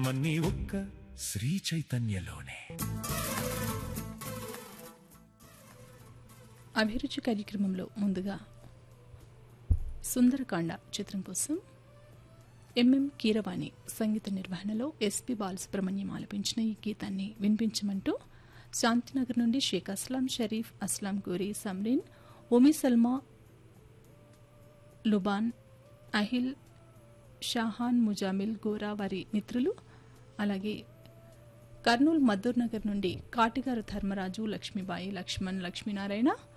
మన్నీ ఒక్క శ్రీ చైతన్యలోనే అభిరుచి కార్యక్రమంలో ముందుగా సుందరకాండ చిత్రం కోసం ఎంఎం కీరవాణి సంగీత నిర్వహణలో ఎస్పి బాలసుబ్రహ్మణ్యం ఆలపించిన ఈ గీతాన్ని వినిపించమంటూ శాంతినగర్ నుండి షేక్ అస్లాం షరీఫ్ అస్లాం గోరి సమ్రీన్ ఉమి సల్మా లుబాన్ అహిల్ షాహాన్ ముజామిల్ గోరా వారి మిత్రులు అలాగే కర్నూలు మద్దూర్ నగర్ నుండి కాటిగారు ధర్మరాజు లక్ష్మీబాయి లక్ష్మణ్ లక్ష్మీనారాయణ